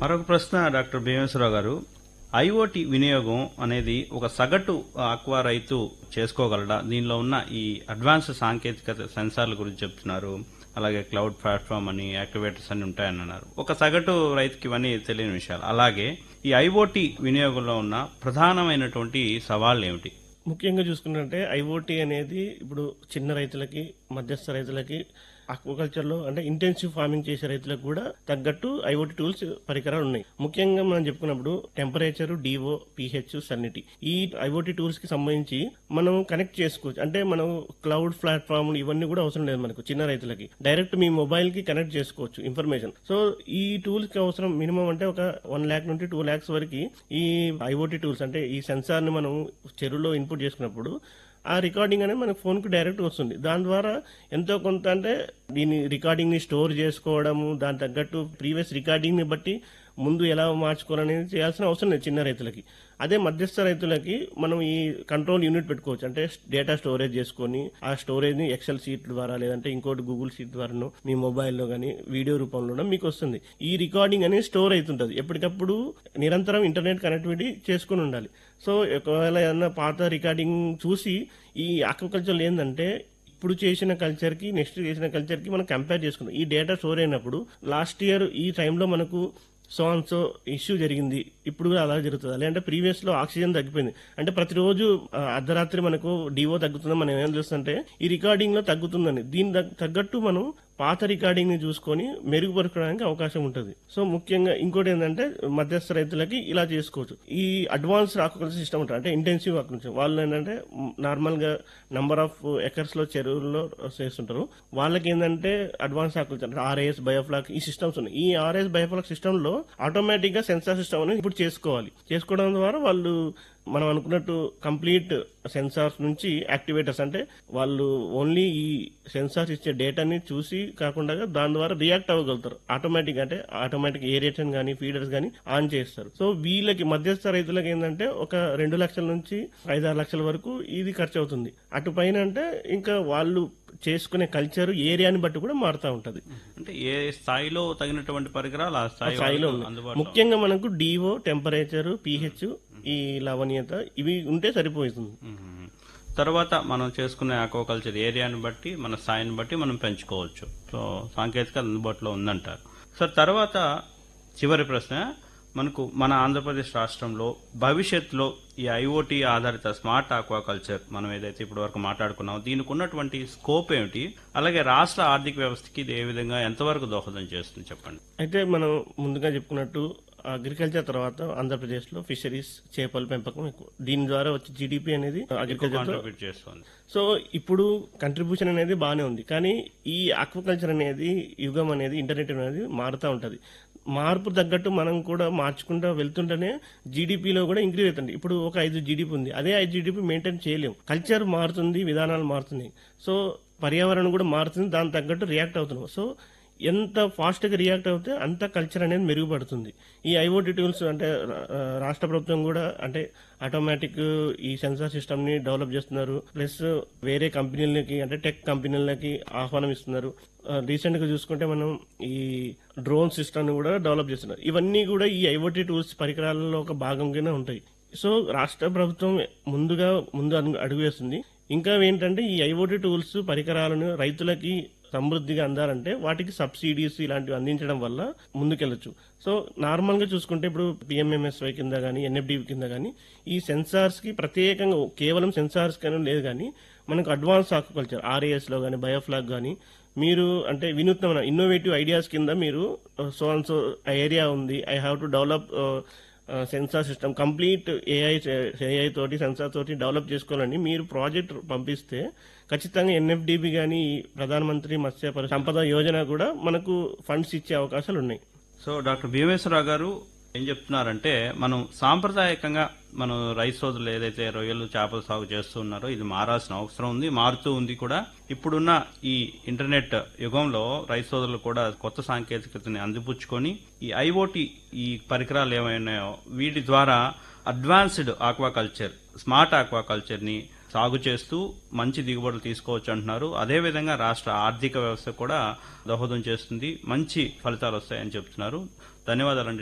మరొక ప్రశ్న డాక్టర్ భీమేశ్వరరావు గారు ఐఓటి వినియోగం అనేది ఒక సగటు ఆక్వా రైతు చేసుకోగలడా దీనిలో ఉన్న ఈ అడ్వాన్స్ సాంకేతికత సెన్సార్ల గురించి చెప్తున్నారు అలాగే క్లౌడ్ ప్లాట్ఫామ్ అని యాక్టివేటర్స్ అని ఉంటాయని అన్నారు ఒక సగటు రైతుకి ఇవన్నీ తెలియని విషయాలు అలాగే ఈ ఐఓటి వినియోగంలో ఉన్న ప్రధానమైనటువంటి సవాళ్ళు ఏమిటి ముఖ్యంగా చూసుకున్నట్టే ఐఓటీ అనేది ఇప్పుడు చిన్న రైతులకి మధ్యస్థ రైతులకి అక్వాకల్చర్ లో అంటే ఇంటెన్సివ్ ఫార్మింగ్ చేసే రైతులకు కూడా తగ్గట్టు ఐఓటీ టూల్స్ పరికరాలు ఉన్నాయి ముఖ్యంగా మనం చెప్పుకున్నప్పుడు టెంపరేచర్ డివో పిహెచ్ సన్నిటి ఈ ఐఓటీ టూల్స్ కి సంబంధించి మనం కనెక్ట్ చేసుకోవచ్చు అంటే మనం క్లౌడ్ ప్లాట్ఫామ్ ఇవన్నీ కూడా అవసరం లేదు మనకు చిన్న రైతులకి డైరెక్ట్ మీ మొబైల్ కి కనెక్ట్ చేసుకోవచ్చు ఇన్ఫర్మేషన్ సో ఈ టూల్స్ కి అవసరం మినిమం అంటే ఒక వన్ ల్యాక్ నుండి టూ ల్యాక్స్ వరకు ఈ ఐఓటీ టూల్స్ అంటే ఈ సెన్సార్ ని మనం చెరువులో ఇన్పుట్ చేసుకున్నప్పుడు ఆ రికార్డింగ్ అనేది మన ఫోన్ కు డైరెక్ట్ వస్తుంది దాని ద్వారా ఎంతో కొంత అంటే దీని రికార్డింగ్ ని స్టోర్ చేసుకోవడము దాని తగ్గట్టు ప్రీవియస్ రికార్డింగ్ ని బట్టి ముందు ఎలా మార్చుకోవాలనేది చేయాల్సిన అవసరం లేదు చిన్న రైతులకి అదే మధ్యస్థ రైతులకి మనం ఈ కంట్రోల్ యూనిట్ పెట్టుకోవచ్చు అంటే డేటా స్టోరేజ్ చేసుకొని ఆ స్టోరేజ్ ని ఎక్సెల్ షీట్ ద్వారా లేదంటే ఇంకోటి గూగుల్ షీట్ ద్వారానో మీ మొబైల్లో కానీ వీడియో రూపంలోనో మీకు వస్తుంది ఈ రికార్డింగ్ అనేది స్టోర్ అవుతుంటది ఎప్పటికప్పుడు నిరంతరం ఇంటర్నెట్ కనెక్టివిటీ చేసుకుని ఉండాలి సో ఒకవేళ ఏదైనా పాత రికార్డింగ్ చూసి ఈ ఆక్వాకల్చర్ ఏంటంటే ఇప్పుడు చేసిన కల్చర్ కి నెక్స్ట్ చేసిన కల్చర్ కి మనం కంపేర్ చేసుకుందాం ఈ డేటా స్టోర్ అయినప్పుడు లాస్ట్ ఇయర్ ఈ టైంలో మనకు సో అండ్ సో ఇష్యూ జరిగింది ఇప్పుడు కూడా అలా జరుగుతుంది లేదంటే ప్రీవియస్ లో ఆక్సిజన్ తగ్గిపోయింది అంటే ప్రతిరోజు ఆ, అర్ధరాత్రి మనకు డివో తగ్గుతుందని మనం ఏం చూస్తుంటే ఈ రికార్డింగ్ లో తగ్గుతుందని దీని తగ్గ- తగ్గట్టు మనం పాత రికార్డింగ్ ని చూసుకొని మెరుగుపరచడానికి అవకాశం ఉంటుంది సో ముఖ్యంగా ఇంకోటి ఏంటంటే మధ్యస్థ రైతులకి ఇలా చేసుకోవచ్చు ఈ అడ్వాన్స్ ఆక్వాకల్చర్ సిస్టమ్ ఉంటుంది అంటే ఇంటెన్సివ్ ఆక్వాకల్చర్ వాళ్ళు ఏంటంటే నార్మల్ గా నంబర్ ఆఫ్ ఎకర్స్ లో చెరువుల్లో చేస్తుంటారు వాళ్ళకి ఏంటంటే అడ్వాన్స్ ఆక్వాకల్చర్ అంటే ఆర్ఏఎస్ బయోఫ్లాక్ ఈ సిస్టమ్స్ ఉన్నాయి ఈ ఆర్ఏఎస్ బయోఫ్లాక్ సిస్టమ్ లో ఆటోమేటిక్ గా సెన్సార్ సిస్టమ్ అనేది ఇప్పుడు చేసుకోవాలి చేసుకోవడం ద్వారా వాళ్ళు మనం అనుకున్నట్టు కంప్లీట్ సెన్సార్స్ నుంచి యాక్టివేటర్స్ అంటే వాళ్ళు ఓన్లీ ఈ సెన్సార్స్ ఇచ్చే డేటాని చూసి కాకుండా దాని ద్వారా రియాక్ట్ అవ్వగలుగుతారు ఆటోమేటిక్ అంటే ఆటోమేటిక్ ఏరియేషన్ కానీ ఫీడర్స్ కానీ ఆన్ చేస్తారు సో వీళ్ళకి మధ్యస్థ రైతులకి ఏంటంటే ఒక రెండు లక్షల నుంచి ఐదారు లక్షల వరకు ఇది ఖర్చు అవుతుంది అటు పైన అంటే ఇంకా వాళ్ళు చేసుకునే కల్చర్ ఏరియాని బట్టి కూడా మారుతూ ఉంటది అంటే ఏ స్థాయిలో తగినటువంటి పరికరాలు ఆ స్థాయి స్థాయిలో వరకు ఉంది అందుబాటులో ముఖ్యంగా మనకు డివో టెంపరేచర్ పిహెచ్ ఈ లవణీయత ఇవి ఉంటే సరిపోతుంది మ్మ్. తర్వాత మనం చేసుకునే ఆక్వాకల్చర్ ఏరియాని బట్టి మన స్థాయిని బట్టి మనం పెంచుకోవచ్చు సో సాంకేతిక అందుబాటులో ఉందంటారు సార్ తర్వాత చివరి ప్రశ్న మనకు మన ఆంధ్రప్రదేశ్ రాష్ట్రంలో భవిష్యత్తులో ఈ ఐఓటీ ఆధారిత స్మార్ట్ ఆక్వాకల్చర్ మనం ఏదైతే ఇప్పటి వరకు మాట్లాడుకున్నామో దీనికి ఉన్నటువంటి స్కోప్ ఏమిటి అలాగే రాష్ట్ర ఆర్థిక వ్యవస్థకి ఇది ఏ విధంగా ఎంతవరకు దోహదం చేస్తుంది చెప్పండి అయితే మనం ముందుగా చెప్పుకున్నట్టు అగ్రికల్చర్ తర్వాత ఆంధ్రప్రదేశ్ లో ఫిషరీస్ చేపల పెంపకం ఎక్కువ దీని ద్వారా వచ్చే జీడిపి అనేది అగ్రికల్చర్ కాంట్రిబ్యూట్ చేస్తుంది సో ఇప్పుడు కంట్రిబ్యూషన్ అనేది బాగానే ఉంది కానీ ఈ ఆక్వాకల్చర్ అనేది యుగం అనేది ఇంటర్నెట్ అనేది మారుతూ ఉంటది మార్పు తగ్గట్టు మనం కూడా మార్చుకుంటూ వెళ్తుంటేనే జీడిపిలో కూడా ఇంక్రీజ్ అవుతుంది ఇప్పుడు ఒక ఐదు జీడిపి ఉంది అదే ఐదు జీడిపి మెయింటైన్ చేయలేము కల్చర్ మారుతుంది విధానాలు మారుతున్నాయి సో పర్యావరణం కూడా మారుతుంది దాని తగ్గట్టు రియాక్ట్ అవుతున్నాం సో ఎంత ఫాస్ట్ గా రియాక్ట్ అవుతే అంత కల్చర్ అనేది మెరుగుపడుతుంది ఈ ఐఓటీ టూల్స్ అంటే రా- రాష్ట్ర ప్రభుత్వం కూడా అంటే ఆటోమేటిక్ ఈ సెన్సార్ సిస్టమ్ ని డెవలప్ చేస్తున్నారు ప్లస్ వేరే కంపెనీలకి అంటే టెక్ కంపెనీలకి ఆహ్వానం ఇస్తున్నారు రీసెంట్ గా చూసుకుంటే మనం ఈ డ్రోన్ సిస్టమ్ ని కూడా డెవలప్ చేస్తున్నారు ఇవన్నీ కూడా ఈ ఐఓటీ టూల్స్ పరికరాలలో ఒక భాగంగానే ఉంటాయి సో రాష్ట్ర ప్రభుత్వం ముందుగా ముందు అడుగు- అడుగు వేస్తుంది ఇంకా ఏంటంటే ఈ ఐఓటీ టూల్స్ పరికరాలను రైతులకి సమృద్ధిగా అందాలంటే వాటికి సబ్సిడీస్ ఇలాంటివి అందించడం వల్ల ముందుకెళ్ళచ్చు సో నార్మల్ గా చూసుకుంటే ఇప్పుడు పిఎంఎంఎస్వై కింద కానీ ఎన్ఎఫ్డి కింద కానీ ఈ సెన్సార్స్ కి ప్రత్యేకంగా కేవలం సెన్సార్స్ కానీ లేదు కానీ మనకు అడ్వాన్స్ ఆక్వాకల్చర్ ఆర్ఏఎస్ లో కానీ బయోఫ్లాగ్ కానీ మీరు అంటే వినూత్నమైన ఇన్నోవేటివ్ ఐడియాస్ కింద మీరు సో అండ్ సో ఏరియా ఉంది I have to develop sensor system complete AI AI తోటి సెన్సార్ తోటి డెవలప్ చేసుకోవాలని మీరు ప్రాజెక్ట్ పంపిస్తే ఖచ్చితంగా ఎన్ఎఫ్డిబి కానీ ప్రధానమంత్రి మత్స్య పరి- సంపద యోజన కూడా మనకు ఫండ్స్ ఇచ్చే అవకాశాలు ఉన్నాయి సో డాక్టర్ భీమేశ్వరరావు గారు ఏం చెప్తున్నారంటే మనం సాంప్రదాయకంగా మనం రైతు సోదరులు ఏదైతే రొయ్యలు చేపల సాగు చేస్తూ ఉన్నారో ఇది మారాల్సిన అవసరం ఉంది మారుతూ ఉంది కూడా ఇప్పుడున్న ఈ ఇంటర్నెట్ యుగంలో రైతు సోదరులు కూడా కొత్త సాంకేతికతని అందిపుచ్చుకొని ఈ ఐఓటి ఈ పరికరాలు ఏమైనాయో వీటి ద్వారా అడ్వాన్స్డ్ ఆక్వాకల్చర్ స్మార్ట్ ఆక్వాకల్చర్ ని సాగు చేస్తూ మంచి దిగుబడులు తీసుకోవచ్చు అంటున్నారు అదేవిధంగా రాష్ట్ర ఆర్థిక వ్యవస్థ కూడా దోహదం చేస్తుంది మంచి ఫలితాలు వస్తాయని చెప్తున్నారు ధన్యవాదాలండి